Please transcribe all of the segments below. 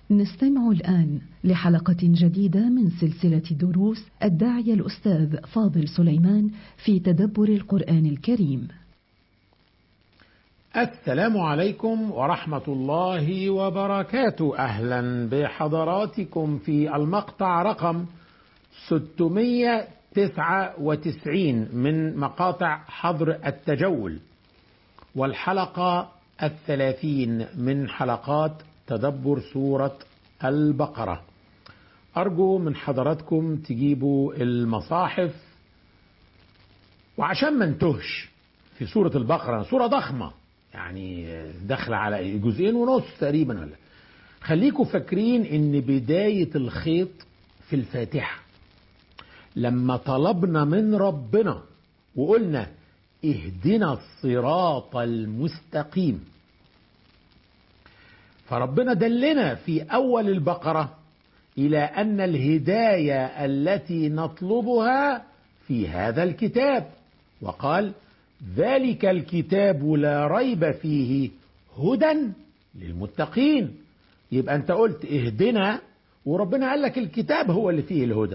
نستمع الآن لحلقة جديدة من سلسلة دروس الداعية الأستاذ فاضل سليمان في تدبر القرآن الكريم. السلام عليكم ورحمة الله وبركاته أهلا بحضراتكم في المقطع رقم 699 من مقاطع حظر التجول والحلقة الثلاثين من حلقات تدبر سورة البقرة أرجو من حضراتكم تجيبوا المصاحف وعشان ما انتهش في سورة البقرة سورة ضخمة يعني داخلة على جزئين ونص تقريبا ولا خليكم فاكرين ان بداية الخيط في الفاتحة لما طلبنا من ربنا وقلنا اهدنا الصراط المستقيم فربنا دلنا في اول البقره الى ان الهدايه التي نطلبها في هذا الكتاب وقال ذلك الكتاب لا ريب فيه هدى للمتقين يبقى انت قلت اهدنا وربنا قال لك الكتاب هو اللي فيه الهدى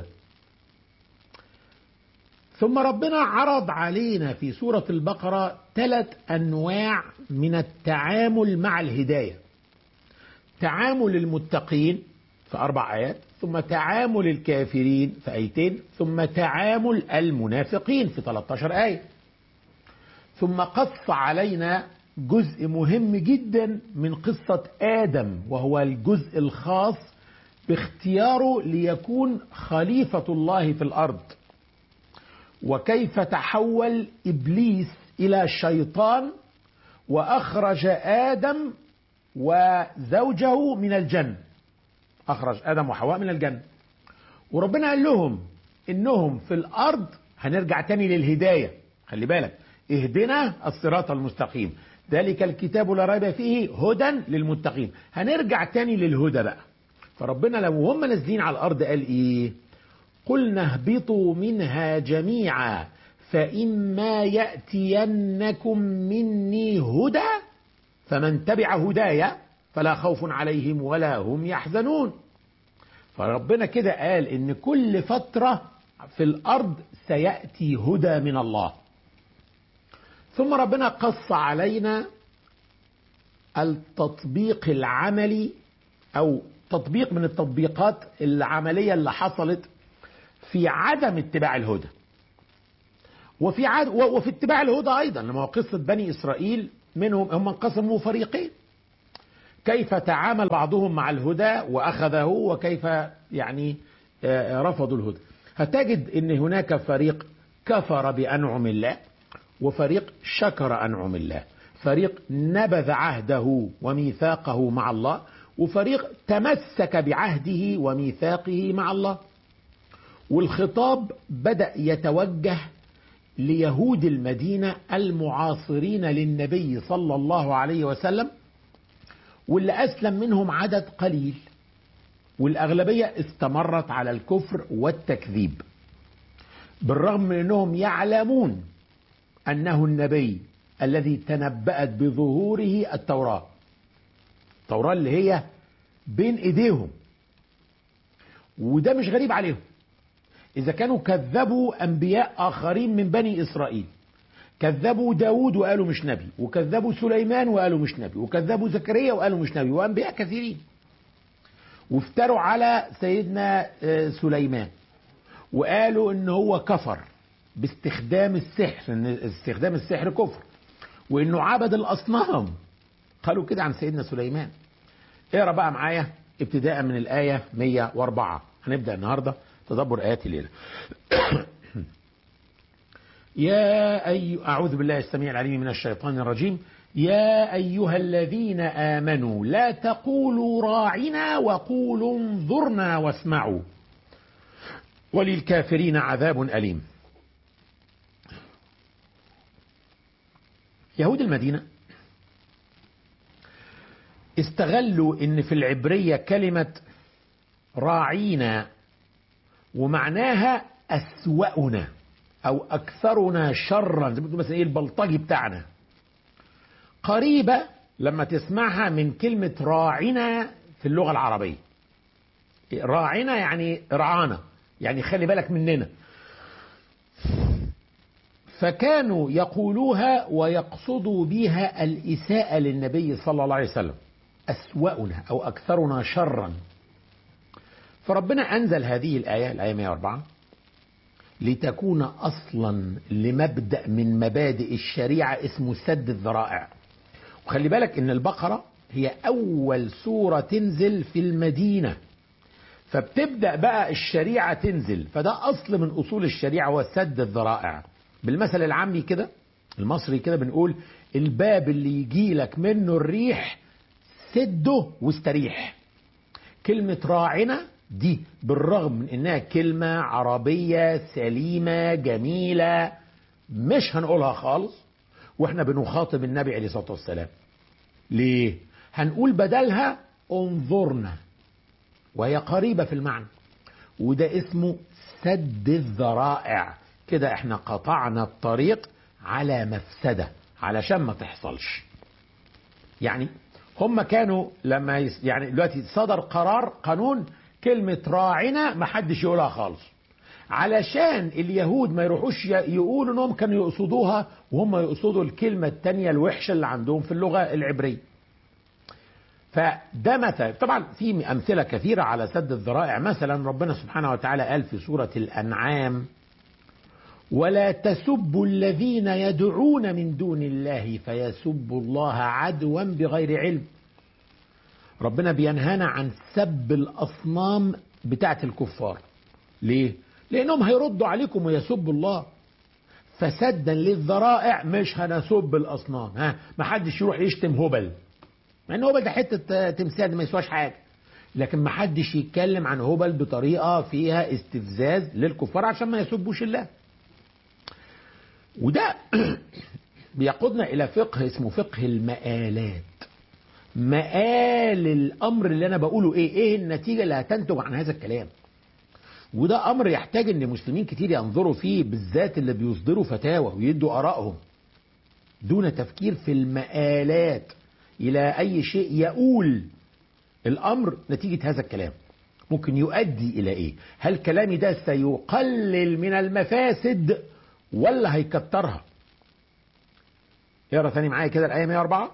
ثم ربنا عرض علينا في سورة البقرة ثلاث أنواع من التعامل مع الهداية تعامل المتقين في أربع آيات ثم تعامل الكافرين في آيتين ثم تعامل المنافقين في 13 آية ثم قص علينا جزء مهم جدا من قصة آدم وهو الجزء الخاص باختياره ليكون خليفة الله في الأرض وكيف تحول ابليس الى شيطان واخرج ادم وزوجه من الجنه اخرج ادم وحواء من الجنه وربنا قال لهم انهم في الارض هنرجع تاني للهدايه خلي بالك اهدنا الصراط المستقيم ذلك الكتاب لا ريب فيه هدى للمتقين هنرجع تاني للهدى بقى فربنا لو هم نازلين على الارض قال ايه قلنا اهبطوا منها جميعا فإما يأتينكم مني هدى فمن تبع هدايا فلا خوف عليهم ولا هم يحزنون فربنا كده قال إن كل فترة في الأرض سيأتي هدى من الله ثم ربنا قص علينا التطبيق العملي أو تطبيق من التطبيقات العملية اللي حصلت في عدم اتباع الهدى وفي عد وفي اتباع الهدى ايضا لما هو قصه بني اسرائيل منهم هم انقسموا فريقين كيف تعامل بعضهم مع الهدى واخذه وكيف يعني رفضوا الهدى هتجد ان هناك فريق كفر بانعم الله وفريق شكر انعم الله فريق نبذ عهده وميثاقه مع الله وفريق تمسك بعهده وميثاقه مع الله والخطاب بدأ يتوجه ليهود المدينة المعاصرين للنبي صلى الله عليه وسلم واللي أسلم منهم عدد قليل والأغلبية استمرت على الكفر والتكذيب بالرغم من أنهم يعلمون أنه النبي الذي تنبأت بظهوره التوراة التوراة اللي هي بين إيديهم وده مش غريب عليهم إذا كانوا كذبوا أنبياء آخرين من بني إسرائيل كذبوا داود وقالوا مش نبي وكذبوا سليمان وقالوا مش نبي وكذبوا زكريا وقالوا مش نبي وأنبياء كثيرين وافتروا على سيدنا سليمان وقالوا ان هو كفر باستخدام السحر ان استخدام السحر كفر وانه عبد الاصنام قالوا كده عن سيدنا سليمان اقرا بقى معايا ابتداء من الايه 104 هنبدا النهارده تدبر آيات الليلة يا أي أعوذ بالله السميع العليم من الشيطان الرجيم يا أيها الذين آمنوا لا تقولوا راعنا وقولوا انظرنا واسمعوا وللكافرين عذاب أليم يهود المدينة استغلوا ان في العبرية كلمة راعينا ومعناها أسوأنا أو أكثرنا شرا زي ما بتقول مثلا إيه البلطجي بتاعنا قريبة لما تسمعها من كلمة راعنا في اللغة العربية راعنا يعني رعانا يعني خلي بالك مننا فكانوا يقولوها ويقصدوا بها الإساءة للنبي صلى الله عليه وسلم أسوأنا أو أكثرنا شرا فربنا أنزل هذه الآية الآية 104 لتكون أصلا لمبدأ من مبادئ الشريعة اسمه سد الذرائع وخلي بالك إن البقرة هي أول سورة تنزل في المدينة فبتبدأ بقى الشريعة تنزل فده أصل من أصول الشريعة هو سد الذرائع بالمثل العامي كده المصري كده بنقول الباب اللي يجي لك منه الريح سده واستريح كلمة راعنا دي بالرغم من انها كلمة عربية سليمة جميلة مش هنقولها خالص واحنا بنخاطب النبي عليه الصلاة والسلام ليه هنقول بدلها انظرنا وهي قريبة في المعنى وده اسمه سد الذرائع كده احنا قطعنا الطريق على مفسدة علشان ما تحصلش يعني هم كانوا لما يس يعني دلوقتي صدر قرار قانون كلمة راعنا ما حدش يقولها خالص علشان اليهود ما يروحوش يقولوا انهم كانوا يقصدوها وهم يقصدوا الكلمة التانية الوحشة اللي عندهم في اللغة العبرية فده مثل طبعا في أمثلة كثيرة على سد الذرائع مثلا ربنا سبحانه وتعالى قال في سورة الأنعام ولا تسبوا الذين يدعون من دون الله فيسبوا الله عدوا بغير علم ربنا بينهانا عن سب الأصنام بتاعت الكفار ليه؟ لأنهم هيردوا عليكم ويسبوا الله فسدا للذرائع مش هنسب الأصنام ها ما حدش يروح يشتم هبل مع ان هبل ده حتة تمثال ما يسواش حاجة لكن ما حدش يتكلم عن هبل بطريقة فيها استفزاز للكفار عشان ما يسبوش الله وده بيقودنا إلى فقه اسمه فقه المآلات مآل الأمر اللي أنا بقوله إيه إيه النتيجة اللي هتنتج عن هذا الكلام وده أمر يحتاج إن مسلمين كتير ينظروا فيه بالذات اللي بيصدروا فتاوى ويدوا آرائهم دون تفكير في المآلات إلى أي شيء يقول الأمر نتيجة هذا الكلام ممكن يؤدي إلى إيه هل كلامي ده سيقلل من المفاسد ولا هيكترها اقرا ثاني معايا كده الآية 104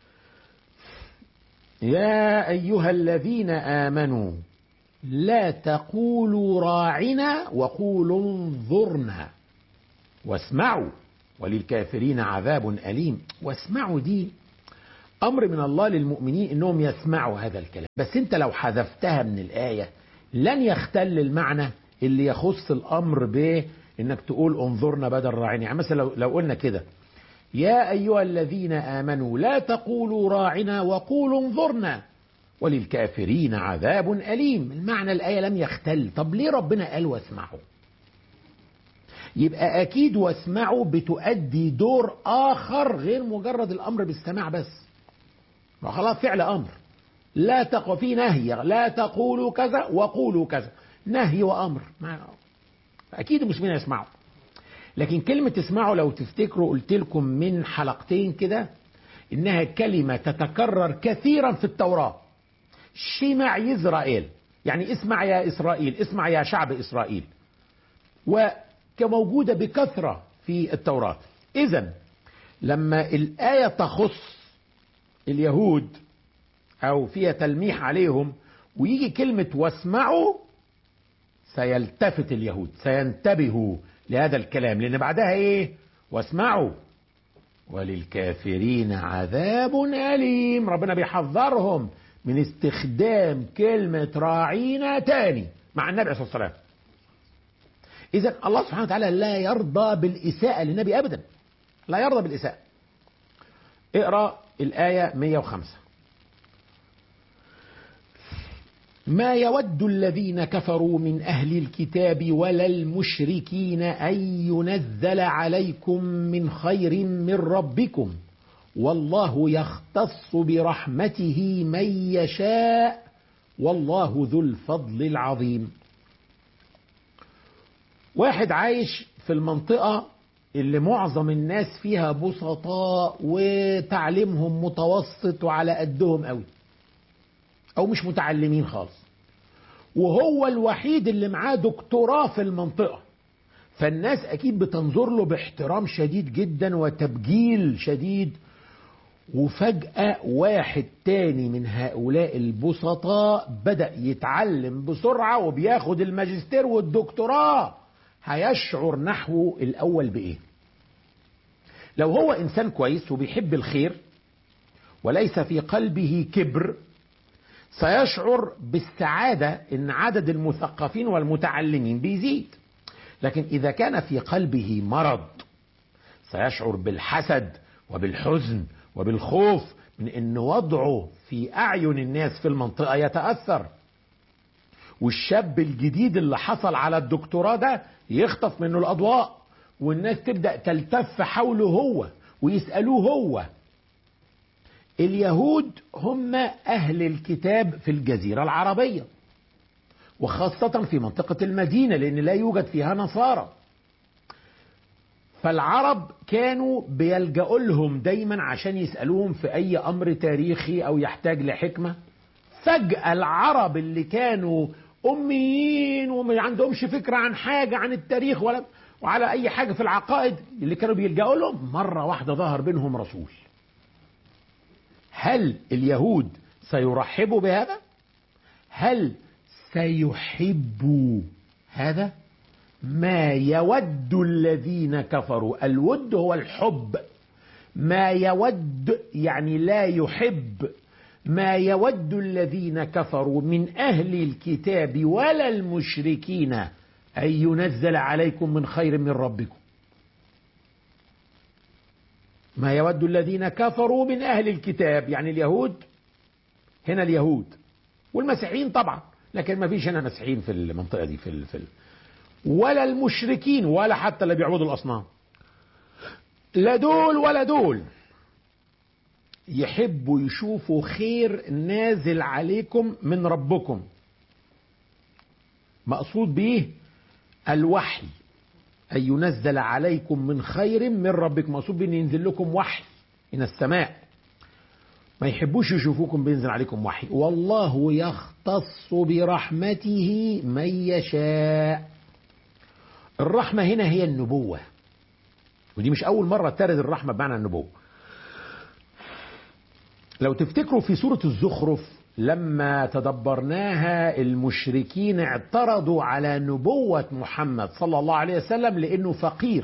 يا أيها الذين آمنوا لا تقولوا راعنا وقولوا انظرنا واسمعوا وللكافرين عذاب أليم واسمعوا دي أمر من الله للمؤمنين إنهم يسمعوا هذا الكلام بس أنت لو حذفتها من الآية لن يختل المعنى اللي يخص الأمر به إنك تقول انظرنا بدل راعنا يعني مثلا لو, لو قلنا كده يا أيها الذين آمنوا لا تقولوا راعنا وقولوا انظرنا وللكافرين عذاب أليم المعنى الآية لم يختل طب ليه ربنا قال واسمعوا يبقى أكيد واسمعوا بتؤدي دور آخر غير مجرد الأمر بالسماع بس خلاص فعل أمر لا تق في نهي لا تقولوا كذا وقولوا كذا نهي وأمر أكيد المسلمين يسمعوا لكن كلمة اسمعوا لو تفتكروا قلت لكم من حلقتين كده إنها كلمة تتكرر كثيرا في التوراة شمع إسرائيل يعني اسمع يا إسرائيل اسمع يا شعب إسرائيل وكموجودة بكثرة في التوراة إذا لما الآية تخص اليهود أو فيها تلميح عليهم ويجي كلمة واسمعوا سيلتفت اليهود سينتبهوا لهذا الكلام لأن بعدها إيه واسمعوا وللكافرين عذاب أليم ربنا بيحذرهم من استخدام كلمة راعينا تاني مع النبي صلى الله عليه وسلم إذا الله سبحانه وتعالى لا يرضى بالإساءة للنبي أبدا لا يرضى بالإساءة اقرأ الآية 105 ما يود الذين كفروا من أهل الكتاب ولا المشركين أن ينزل عليكم من خير من ربكم والله يختص برحمته من يشاء والله ذو الفضل العظيم واحد عايش في المنطقة اللي معظم الناس فيها بسطاء وتعليمهم متوسط وعلى قدهم قوي او مش متعلمين خالص وهو الوحيد اللي معاه دكتوراه في المنطقة فالناس اكيد بتنظر له باحترام شديد جدا وتبجيل شديد وفجأة واحد تاني من هؤلاء البسطاء بدأ يتعلم بسرعة وبياخد الماجستير والدكتوراه هيشعر نحوه الأول بإيه لو هو إنسان كويس وبيحب الخير وليس في قلبه كبر سيشعر بالسعادة إن عدد المثقفين والمتعلمين بيزيد لكن إذا كان في قلبه مرض سيشعر بالحسد وبالحزن وبالخوف من ان وضعه في اعين الناس في المنطقه يتاثر والشاب الجديد اللي حصل على الدكتوراه ده يخطف منه الاضواء والناس تبدا تلتف حوله هو ويسالوه هو اليهود هم اهل الكتاب في الجزيره العربيه وخاصه في منطقه المدينه لان لا يوجد فيها نصارى فالعرب كانوا بيلجأوا لهم دايما عشان يسألوهم في أي أمر تاريخي أو يحتاج لحكمة فجأة العرب اللي كانوا أميين وما عندهمش فكرة عن حاجة عن التاريخ ولا وعلى أي حاجة في العقائد اللي كانوا بيلجأوا لهم مرة واحدة ظهر بينهم رسول هل اليهود سيرحبوا بهذا؟ هل سيحبوا هذا؟ ما يود الذين كفروا الود هو الحب ما يود يعني لا يحب ما يود الذين كفروا من اهل الكتاب ولا المشركين ان ينزل عليكم من خير من ربكم ما يود الذين كفروا من اهل الكتاب يعني اليهود هنا اليهود والمسيحيين طبعا لكن ما فيش هنا مسيحيين في المنطقه دي في, في ولا المشركين ولا حتى اللي بيعبدوا الاصنام لا دول ولا دول يحبوا يشوفوا خير نازل عليكم من ربكم مقصود به الوحي أن ينزل عليكم من خير من ربكم مقصود به أن ينزل لكم وحي من السماء ما يحبوش يشوفوكم بينزل عليكم وحي والله يختص برحمته من يشاء الرحمة هنا هي النبوة ودي مش أول مرة ترد الرحمة بمعنى النبوة لو تفتكروا في سورة الزخرف لما تدبرناها المشركين اعترضوا على نبوة محمد صلى الله عليه وسلم لأنه فقير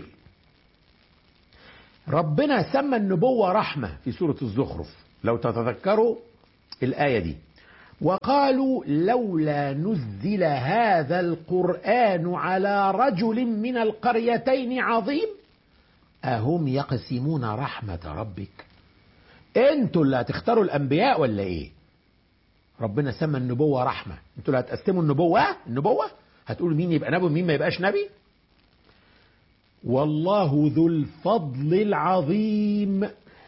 ربنا سمى النبوة رحمة في سورة الزخرف لو تتذكروا الآية دي وقالوا لولا نزل هذا القرآن على رجل من القريتين عظيم أهم يقسمون رحمة ربك انتوا اللي هتختاروا الأنبياء ولا إيه ربنا سمى النبوة رحمة انتوا اللي هتقسموا النبوة النبوة هتقولوا مين يبقى نبي ومين ما يبقاش نبي والله ذو الفضل العظيم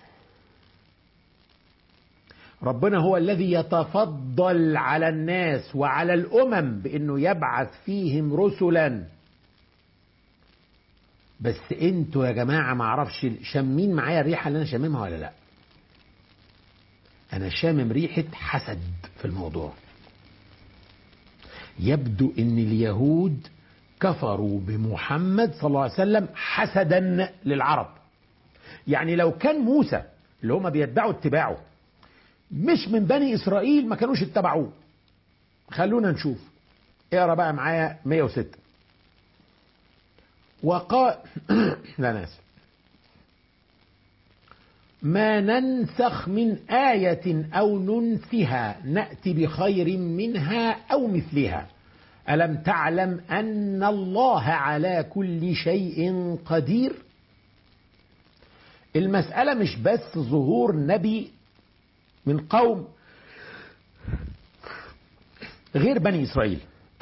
ربنا هو الذي يتفضل على الناس وعلى الامم بانه يبعث فيهم رسلا بس انتوا يا جماعه ما اعرفش شامين معايا الريحه اللي انا شاممها ولا لا انا شامم ريحه حسد في الموضوع يبدو ان اليهود كفروا بمحمد صلى الله عليه وسلم حسدا للعرب يعني لو كان موسى اللي هم بيتبعوا اتباعه مش من بني اسرائيل ما كانوش اتبعوه خلونا نشوف اقرا بقى معايا 106 وقال لا ناس ما ننسخ من آية أو ننسها نأتي بخير منها أو مثلها ألم تعلم أن الله على كل شيء قدير المسألة مش بس ظهور نبي من قوم غير بني إسرائيل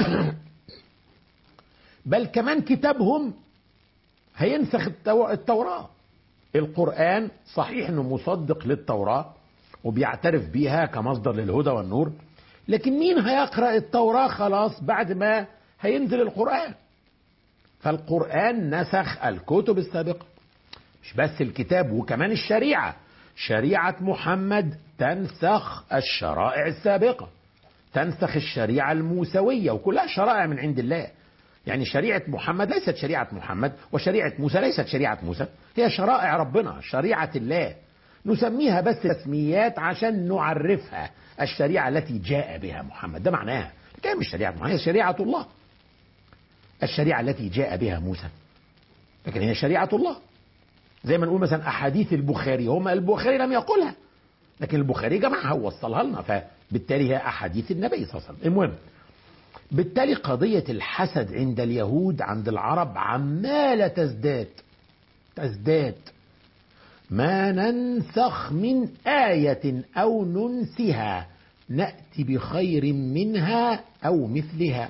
بل كمان كتابهم هينسخ التوراة القرآن صحيح انه مصدق للتوراة وبيعترف بيها كمصدر للهدى والنور لكن مين هيقرأ التوراة خلاص بعد ما هينزل القرآن فالقرآن نسخ الكتب السابقة مش بس الكتاب وكمان الشريعة شريعة محمد تنسخ الشرائع السابقة تنسخ الشريعة الموسوية وكلها شرائع من عند الله يعني شريعة محمد ليست شريعة محمد وشريعة موسى ليست شريعة موسى هي شرائع ربنا شريعة الله نسميها بس تسميات عشان نعرفها الشريعة التي جاء بها محمد ده معناها كان مش شريعة محمد هي شريعة الله الشريعة التي جاء بها موسى لكن هي شريعة الله زي ما نقول مثلا أحاديث البخاري هم البخاري لم يقولها لكن البخاري جمعها ووصلها لنا فبالتالي هي أحاديث النبي صلى الله عليه وسلم المهم بالتالي قضية الحسد عند اليهود عند العرب عمالة تزداد تزداد ما ننسخ من آية أو ننسها نأتي بخير منها أو مثلها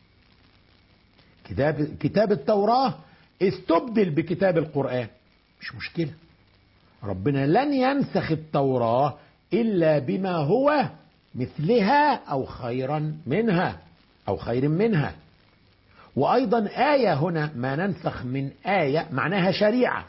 كتاب كتاب التوراة استبدل بكتاب القرآن مش مشكلة ربنا لن ينسخ التوراة إلا بما هو مثلها أو خيرا منها أو خير منها وأيضا آية هنا ما ننسخ من آية معناها شريعة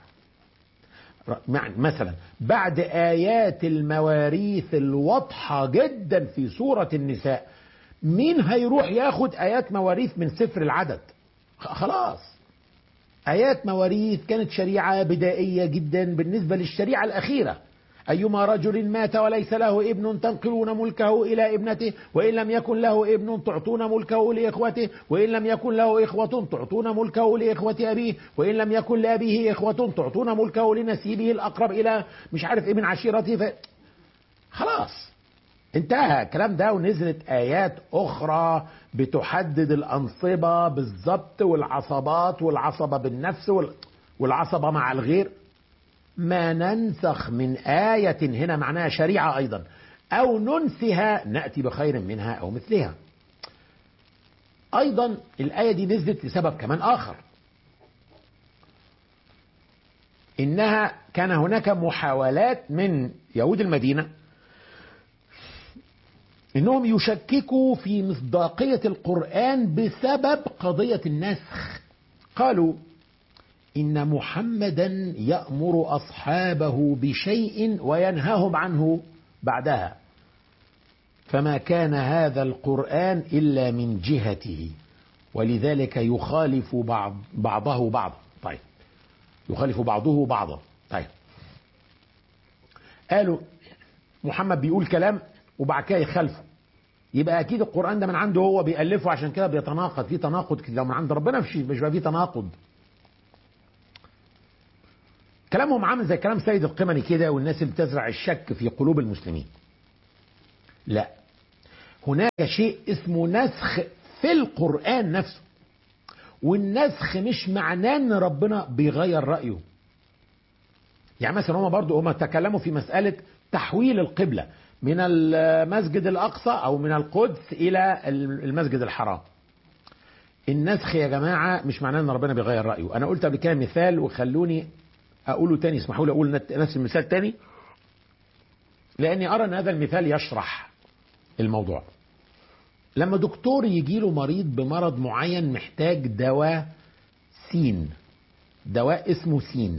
مثلا بعد آيات المواريث الواضحة جدا في سورة النساء مين هيروح ياخد آيات مواريث من سفر العدد خلاص آيات مواريث كانت شريعة بدائية جدا بالنسبة للشريعة الأخيرة أيما رجل مات وليس له ابن تنقلون ملكه إلى ابنته وإن لم يكن له ابن تعطون ملكه لإخوته وإن لم يكن له إخوة تعطون ملكه لإخوة أبيه وإن لم يكن لأبيه إخوة تعطون ملكه لنسيبه الأقرب إلى مش عارف إيه من عشيرته ف... خلاص انتهى الكلام ده ونزلت آيات أخرى بتحدد الأنصبة بالضبط والعصبات والعصبة بالنفس والعصبة مع الغير ما ننسخ من آية هنا معناها شريعة أيضا أو ننسها نأتي بخير منها أو مثلها أيضا الآية دي نزلت لسبب كمان آخر إنها كان هناك محاولات من يهود المدينة إنهم يشككوا في مصداقية القرآن بسبب قضية النسخ قالوا إن محمدا يأمر أصحابه بشيء وينهاهم عنه بعدها فما كان هذا القرآن إلا من جهته ولذلك يخالف بعض بعضه بعضا طيب يخالف بعضه بعضا طيب قالوا محمد بيقول كلام وبعد كده يخالفه يبقى اكيد القران ده من عنده هو بيالفه عشان كده بيتناقض في تناقض لو من عند ربنا مش مش بقى في تناقض كلامهم عامل زي كلام سيد القمني كده والناس اللي بتزرع الشك في قلوب المسلمين لا هناك شيء اسمه نسخ في القرآن نفسه والنسخ مش معناه ان ربنا بيغير رأيه يعني مثلا هما برضو هما تكلموا في مسألة تحويل القبلة من المسجد الأقصى أو من القدس إلى المسجد الحرام النسخ يا جماعة مش معناه ان ربنا بيغير رأيه أنا قلت قبل كده مثال وخلوني أقوله تاني اسمحوا لي أقول نفس المثال تاني لأني أرى أن هذا المثال يشرح الموضوع لما دكتور يجي له مريض بمرض معين محتاج دواء سين دواء اسمه سين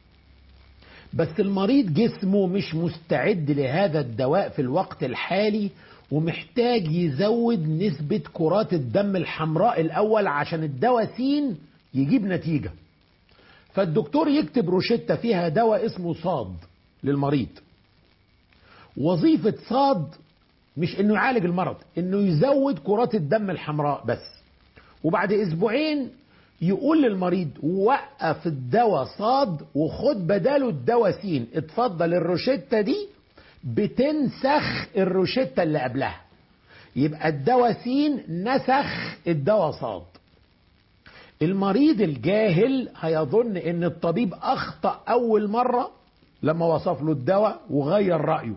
بس المريض جسمه مش مستعد لهذا الدواء في الوقت الحالي ومحتاج يزود نسبة كرات الدم الحمراء الأول عشان الدواء سين يجيب نتيجة فالدكتور يكتب روشتة فيها دواء اسمه صاد للمريض وظيفة صاد مش انه يعالج المرض انه يزود كرات الدم الحمراء بس وبعد اسبوعين يقول للمريض وقف الدواء صاد وخد بداله الدواء سين اتفضل الروشتة دي بتنسخ الروشتة اللي قبلها يبقى الدواء سين نسخ الدواء صاد المريض الجاهل هيظن ان الطبيب اخطأ اول مرة لما وصف له الدواء وغير رأيه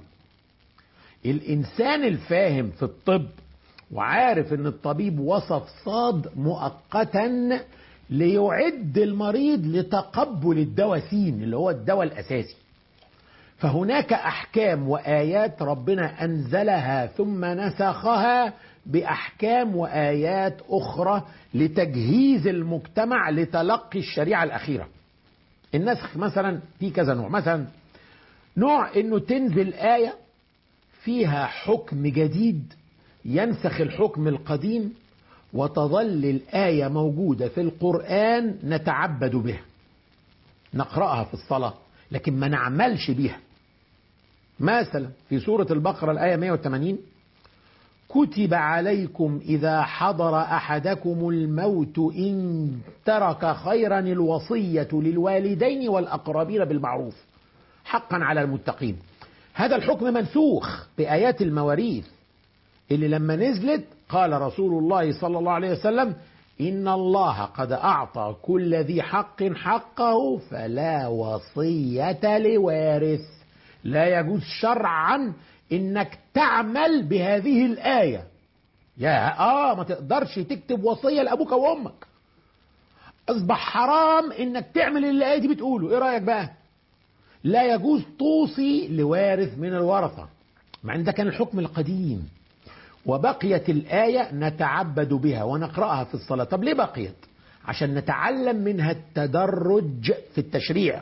الانسان الفاهم في الطب وعارف ان الطبيب وصف صاد مؤقتا ليعد المريض لتقبل الدواء سين اللي هو الدواء الاساسي فهناك احكام وايات ربنا انزلها ثم نسخها باحكام وايات اخرى لتجهيز المجتمع لتلقي الشريعه الاخيره النسخ مثلا في كذا نوع مثلا نوع انه تنزل ايه فيها حكم جديد ينسخ الحكم القديم وتظل الآية موجودة في القرآن نتعبد بها نقرأها في الصلاة لكن ما نعملش بها مثلا في سورة البقرة الآية 180 كتب عليكم إذا حضر أحدكم الموت إن ترك خيرا الوصية للوالدين والأقربين بالمعروف حقا على المتقين هذا الحكم منسوخ بآيات المواريث اللي لما نزلت قال رسول الله صلى الله عليه وسلم إن الله قد أعطى كل ذي حق حقه فلا وصية لوارث لا يجوز شرعا انك تعمل بهذه الآية يا اه ما تقدرش تكتب وصية لأبوك وأمك أصبح حرام انك تعمل اللي الآية دي بتقوله ايه رأيك بقى لا يجوز توصي لوارث من الورثة مع ان ده كان الحكم القديم وبقيت الآية نتعبد بها ونقرأها في الصلاة طب ليه بقيت عشان نتعلم منها التدرج في التشريع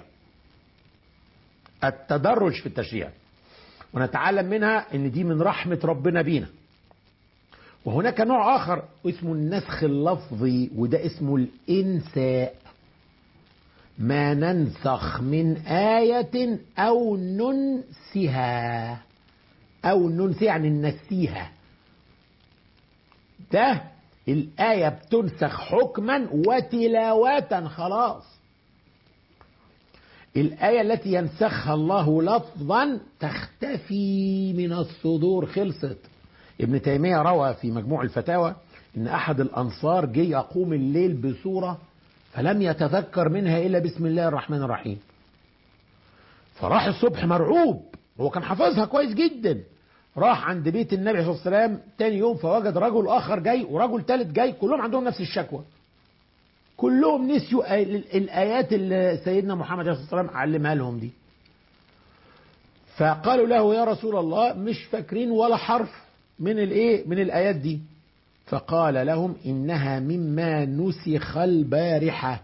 التدرج في التشريع ونتعلم منها ان دي من رحمة ربنا بينا وهناك نوع اخر اسمه النسخ اللفظي وده اسمه الانساء ما ننسخ من آية أو ننسها أو ننسي يعني ننسيها ده الآية بتنسخ حكما وتلاوة خلاص الآية التي ينسخها الله لفظا تختفي من الصدور خلصت ابن تيمية روى في مجموع الفتاوى ان احد الانصار جه يقوم الليل بصورة فلم يتذكر منها الا بسم الله الرحمن الرحيم فراح الصبح مرعوب هو كان حافظها كويس جدا راح عند بيت النبي صلى الله عليه وسلم تاني يوم فوجد رجل اخر جاي ورجل ثالث جاي كلهم عندهم نفس الشكوى كلهم نسيوا الايات اللي سيدنا محمد صلى الله عليه وسلم علمها لهم دي فقالوا له يا رسول الله مش فاكرين ولا حرف من الايه من الايات دي فقال لهم انها مما نسخ البارحه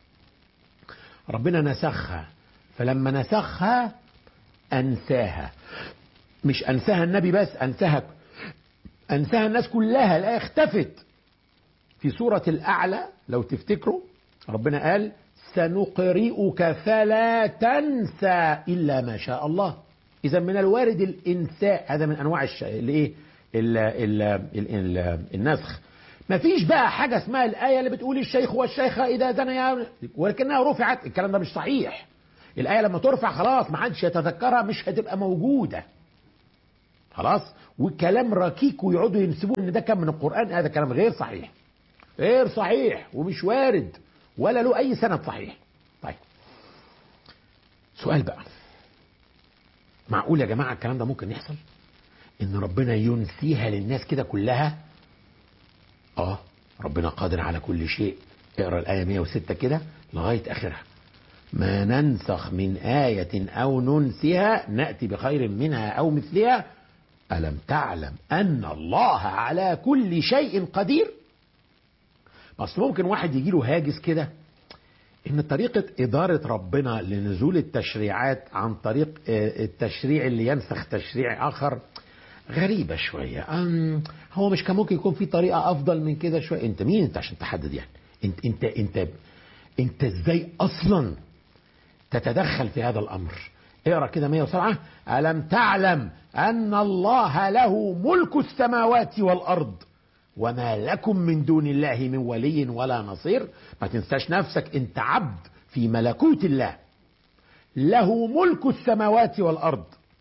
ربنا نسخها فلما نسخها انساها مش انساها النبي بس انساها انساها الناس كلها لا اختفت في سورة الأعلى لو تفتكروا ربنا قال سنقرئك فلا تنسى إلا ما شاء الله إذا من الوارد الإنساء هذا من أنواع الش... الإيه ال... ال... ال... ال... النسخ ما فيش بقى حاجة اسمها الآية اللي بتقول الشيخ والشيخة إذا زنيا ولكنها رفعت الكلام ده مش صحيح الآية لما ترفع خلاص ما حدش يتذكرها مش هتبقى موجودة خلاص والكلام ركيك ويقعدوا ينسبوه ان ده كان من القرآن هذا كلام غير صحيح غير صحيح ومش وارد ولا له اي سند صحيح طيب سؤال بقى معقول يا جماعة الكلام ده ممكن يحصل ان ربنا ينسيها للناس كده كلها اه ربنا قادر على كل شيء اقرا الآية 106 كده لغاية آخرها ما ننسخ من آية أو ننسها نأتي بخير منها أو مثلها ألم تعلم أن الله على كل شيء قدير اصل ممكن واحد يجي له هاجس كده ان طريقة ادارة ربنا لنزول التشريعات عن طريق التشريع اللي ينسخ تشريع اخر غريبة شوية أم هو مش كان ممكن يكون في طريقة افضل من كده شوية انت مين انت عشان تحدد يعني انت انت انت انت ازاي اصلا تتدخل في هذا الامر اقرا كده 107 الم تعلم ان الله له ملك السماوات والارض وما لكم من دون الله من ولي ولا نصير ما تنساش نفسك انت عبد في ملكوت الله له ملك السماوات والارض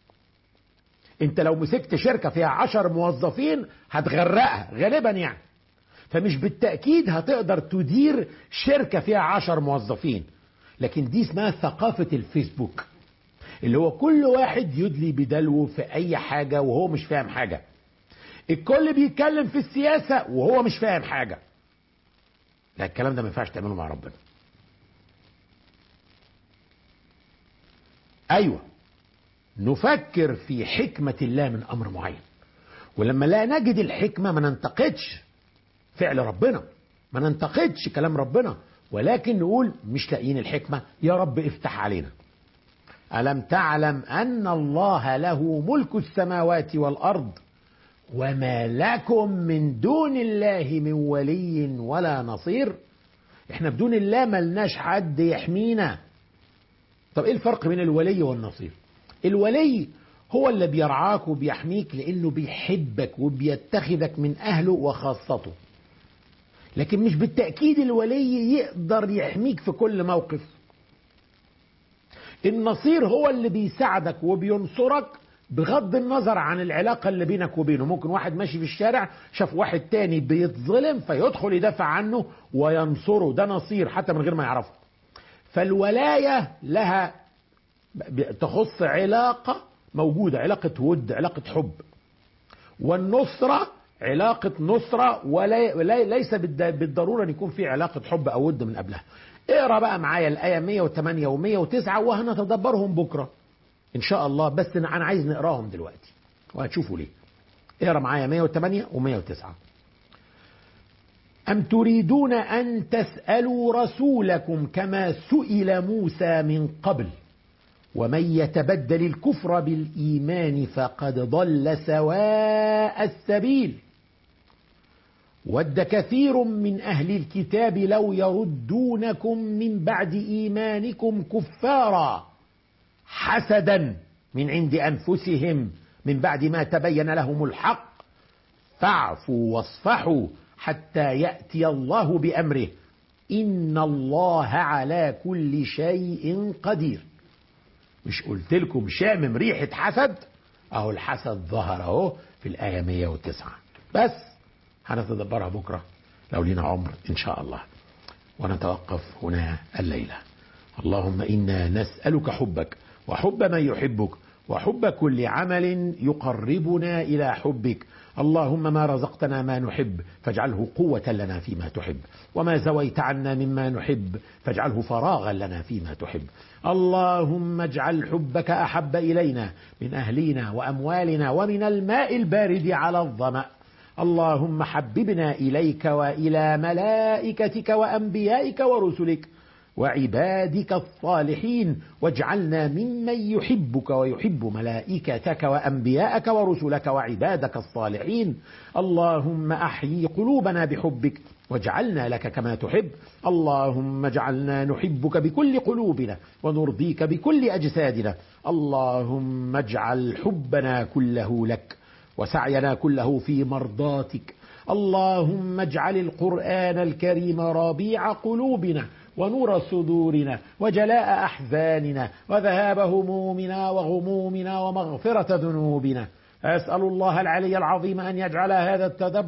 انت لو مسكت شركة فيها عشر موظفين هتغرقها غالبا يعني فمش بالتأكيد هتقدر تدير شركة فيها عشر موظفين لكن دي اسمها ثقافة الفيسبوك اللي هو كل واحد يدلي بدلوه في اي حاجة وهو مش فاهم حاجة الكل بيتكلم في السياسة وهو مش فاهم حاجة لا الكلام ده ما ينفعش تعمله مع ربنا ايوه نفكر في حكمة الله من امر معين ولما لا نجد الحكمة ما ننتقدش فعل ربنا ما ننتقدش كلام ربنا ولكن نقول مش لاقيين الحكمة يا رب افتح علينا ألم تعلم أن الله له ملك السماوات والأرض وما لكم من دون الله من ولي ولا نصير احنا بدون الله ملناش حد يحمينا طب ايه الفرق بين الولي والنصير الولي هو اللي بيرعاك وبيحميك لانه بيحبك وبيتخذك من اهله وخاصته لكن مش بالتاكيد الولي يقدر يحميك في كل موقف النصير هو اللي بيساعدك وبينصرك بغض النظر عن العلاقة اللي بينك وبينه ممكن واحد ماشي في الشارع شاف واحد تاني بيتظلم فيدخل يدافع عنه وينصره ده نصير حتى من غير ما يعرفه فالولاية لها تخص علاقة موجودة علاقة ود علاقة حب والنصرة علاقة نصرة وليس بالضرورة أن يكون في علاقة حب أو ود من قبلها اقرا بقى معايا الآية 108 و109 وهنتدبرهم بكرة إن شاء الله بس أنا عايز نقراهم دلوقتي وهتشوفوا ليه اقرا معايا 108 و109 أم تريدون أن تسألوا رسولكم كما سئل موسى من قبل ومن يتبدل الكفر بالإيمان فقد ضل سواء السبيل ود كثير من أهل الكتاب لو يردونكم من بعد إيمانكم كفارا حسدا من عند أنفسهم من بعد ما تبين لهم الحق فاعفوا واصفحوا حتى يأتي الله بأمره إن الله على كل شيء قدير مش قلت لكم شامم ريحة حسد أهو الحسد ظهر أهو في الآية 109 بس هنتدبرها بكرة لو لينا عمر إن شاء الله ونتوقف هنا الليلة اللهم إنا نسألك حبك وحب من يحبك وحب كل عمل يقربنا إلى حبك اللهم ما رزقتنا ما نحب فاجعله قوة لنا فيما تحب وما زويت عنا مما نحب فاجعله فراغا لنا فيما تحب اللهم اجعل حبك أحب إلينا من أهلنا وأموالنا ومن الماء البارد على الظمأ اللهم حببنا إليك وإلى ملائكتك وأنبيائك ورسلك وعبادك الصالحين واجعلنا ممن يحبك ويحب ملائكتك وانبياءك ورسلك وعبادك الصالحين اللهم احيي قلوبنا بحبك واجعلنا لك كما تحب اللهم اجعلنا نحبك بكل قلوبنا ونرضيك بكل اجسادنا اللهم اجعل حبنا كله لك وسعينا كله في مرضاتك اللهم اجعل القران الكريم ربيع قلوبنا ونور صدورنا وجلاء احزاننا وذهاب همومنا وغمومنا ومغفره ذنوبنا اسال الله العلي العظيم ان يجعل هذا التدبر